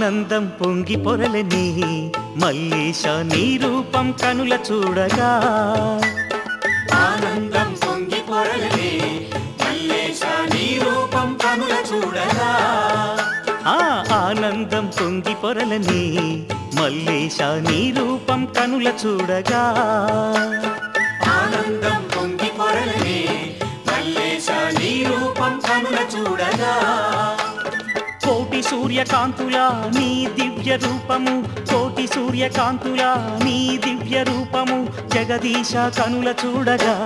ఆనందం పొంగి పొరలని మల్లేశ నీ రూపం కనుల చూడగా ఆనందం పొంగి పొరలే మల్లేశ నీ రూపం కనుల చూడగా ఆ ఆనందం పొంగి పొరలని మల్లేశ నీ రూపం కనుల చూడగా ఆనందం పొంగి పొరలే మల్లేశ నీ రూపం కనుల చూడగా కోటి సూర్యకాంతుల నీ దివ్య రూపము కోటి సూర్యకాంతుల నీ దివ్య రూపము జగదీశ కనుల చూడగా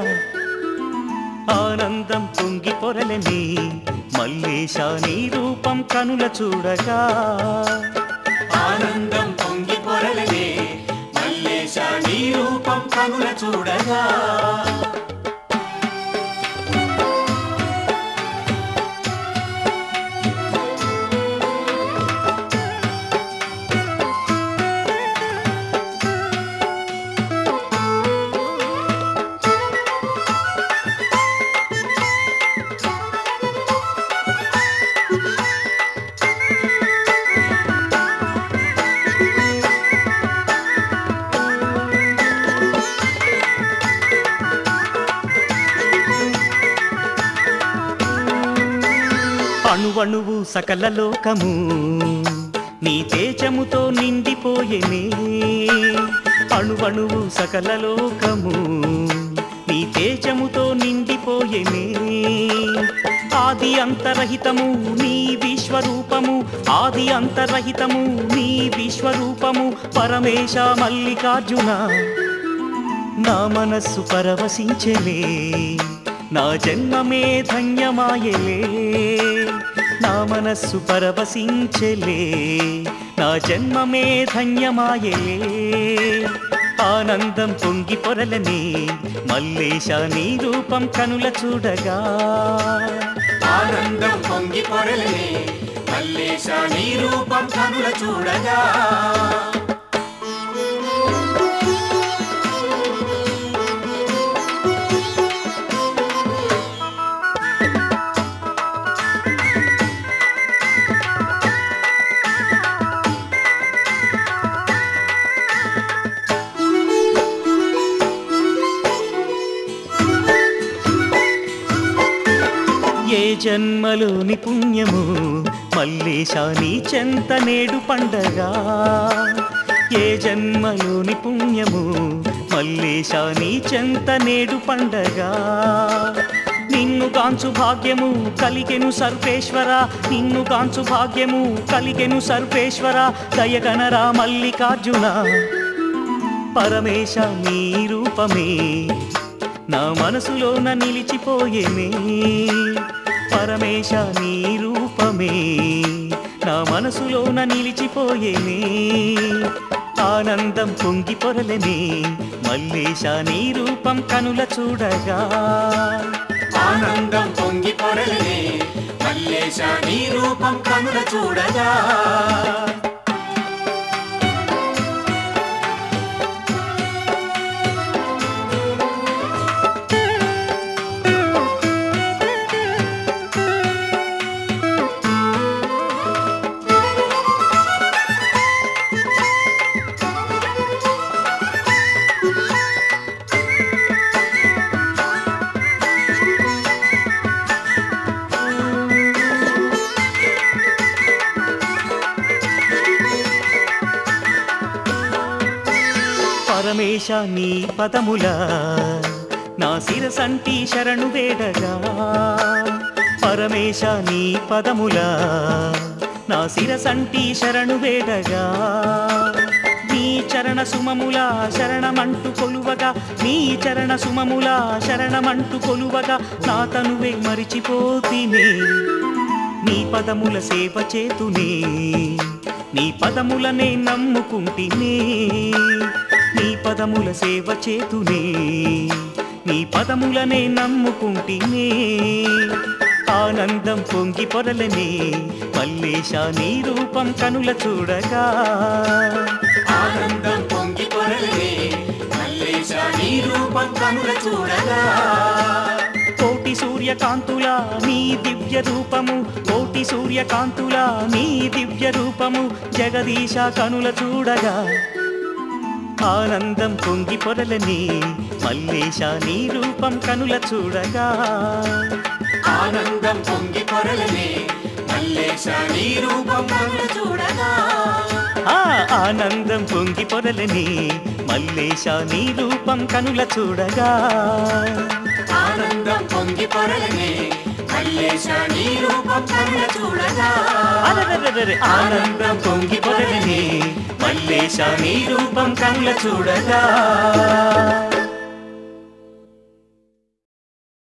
ఆనందం పొంగి పొరలని మల్లేశ నీ రూపం కనుల చూడగా ఆనందం పొంగి పొరలే మల్లేశ నీ రూపం కనుల చూడగా అణువణువు సకల లోకము నీ తేజముతో నిండిపోయేనే అణువణువు సకల లోకము నీ తేజముతో నిండిపోయేనే ఆది అంతరహితము నీ విశ్వరూపము ఆది అంతరహితము నీ విశ్వరూపము పరమేశ మల్లికార్జున నా మనస్సు పరవశించెలే నా జన్మమే ధన్యమాయలే నా మనస్సు పరవశించెలే నా జన్మమే ధన్యమాయలే ఆనందం పొంగి పొరలని మల్లేశ నీ రూపం కనుల చూడగా ఆనందం పొంగి పొరలే మల్లేశ నీ రూపం కనుల చూడగా ఏ జన్మలోని పుణ్యము మల్లేశ నీ చెంత నేడు పండగా ఏ జన్మలోని పుణ్యము మల్లేశ నీ చెంత నేడు పండగా నిన్ను గాంచు భాగ్యము కలిగెను సర్వేశ్వర నిన్ను గాంచు భాగ్యము కలిగెను సర్వేశ్వర దయగనరా మల్లికార్జున పరమేశ నీ రూపమే నా మనసులోన నిలిచిపోయేనే పరమేశ నీ రూపమే నా మనసులోన నిలిచిపోయేనే ఆనందం పొంగి పొరలనే మల్లేశ నీ రూపం కనుల చూడగా ఆనందం పొంగి పొరలే మల్లేశ నీ రూపం కనుల చూడగా పరమేశ నీ పదముల నా శిరసంటి శరణు వేడగా పరమేశ నీ పదముల నా శిరసంటి శరణు వేడగా నీ చరణ సుమముల శరణమంటూ కొలువగా నీ చరణ సుమముల శరణమంటూ కొలువగా నా తనువే మరిచిపోతినే నీ పదముల సేవ చేతునే నీ పదములనే నమ్ముకుంటినే నీ పదముల సేవ చేతునే నీ పదములనే నమ్ముకుంటినే ఆనందం పొంగి పొరలనే మల్లేశ నీ రూపం కనుల చూడగా ఆనందం పొంగి పొరలే మల్లేశ నీ రూపం కనుల చూడగా కోటి సూర్య సూర్యకాంతుల నీ దివ్య రూపము కోటి సూర్యకాంతుల నీ దివ్య రూపము జగదీశ కనుల చూడగా ఆనందం పొంగి పొరలని మల్లేశ నీ రూపం కనుల చూడగా ఆనందం పొంగి పొరలనే మల్లేశ నీ రూపం కనుల చూడగా ఆ ఆనందం పొంగి పొరలని మల్లేశ నీ రూపం కనుల చూడగా ఆనందం పొంగి పొరలనే మల్లేశ నీ రూపం కనుల చూడగా అరెరెరెరెరె, ఆనందం పొంగి పొరలని మల్లేశ నీ రూపం కనుల చూడగా